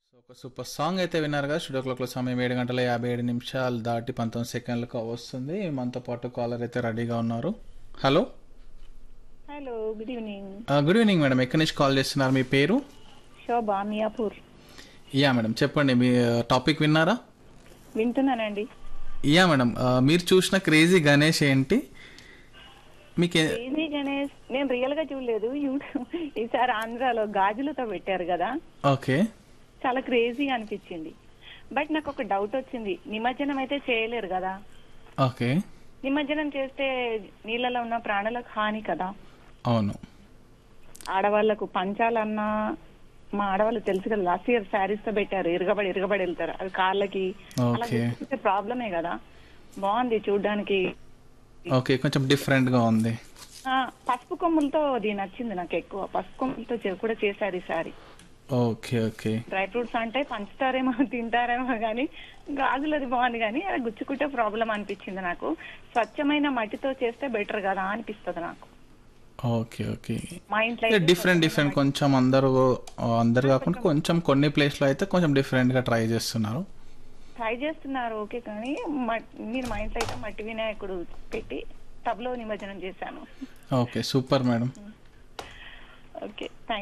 ఒక super song అయితే విన్నారు కదా స్టూడియో క్లాక్లో సమయం ఏడు గంటల యాభై ఏడు నిమిషాలు దాటి పంతొమ్మిది సెకండ్లకు వస్తుంది మనతో పాటు కాలర్ అయితే రెడీగా ఉన్నారు hello hello good evening good evening madam ఎక్కడి నుంచి కాల్ చేస్తున్నారు మీ పేరు శోభా మియాపూర్ యా మేడం చెప్పండి మీ టాపిక్ విన్నారా వింటున్నానండి యా మేడం ఆ, మీరు చూసిన క్రేజీ గణేష్ ఏంటి మీకు ఏ- క్రేజీ గణేష్ నేను రియల్ గా చూడలేదు యూట్యూబ్ ఈసారి ఆంధ్రాలో గాజులతో పెట్టారు కదా ఓకే చాలా క్రేజీ అనిపించింది బట్ నాకు ఒక డౌట్ వచ్చింది నిమజ్జనం అయితే చేయలేరు కదా ఓకే నిమజ్జనం చేస్తే నీళ్ళలో ఉన్న ప్రాణులకు హాని కదా అవును ఆడవాళ్లకు పంచాలన్నా మా ఆడవాళ్ళు తెలుసు కదా లాస్ట్ ఇయర్ శారీస్ తో పెట్టారు ఇరగబడి ఇరగబడి వెళ్తారు అది కార్లకి అలా ఓకే ప్రాబ్లమే కదా బాగుంది చూడ్డానికి ఓకే కొంచెం డిఫరెంట్గా ఉంది ఆ, పసుపు కొమ్ములతో అది నచ్చింది నాకు ఎక్కువ పసుపు కొమ్ములతో చే- కూడా చేశారు ఈసారి ఓకే ఓకే డ్రై ఫ్రూట్స్ అంటే పంచుతారేమో తింటారేమో కానీ గాజులది బాగుంది కానీ అది గుచ్చుకుంటే ప్రాబ్లం అనిపించింది నాకు స్వచ్ఛమైన మట్టితో చేస్తే బెటర్ కదా అనిపిస్తుంది నాకు ఓకే ఓకే మా ఇంట్లో అయితే డిఫరెంట్ డిఫరెంట్ కొంచెం అందరూ అందరు కాకుండా కొంచెం కొన్ని ప్లేస్లో అయితే కొంచెం డిఫరెంట్గా ట్రై చేస్తున్నారు ట్రై చేస్తున్నారు ఓకే కానీ మట్- నేను మా ఇంట్లో అయితే మట్టి వినాయకుడు పెట్టి టబ్లో నిమజ్జనం చేశాను okay super madam okay thank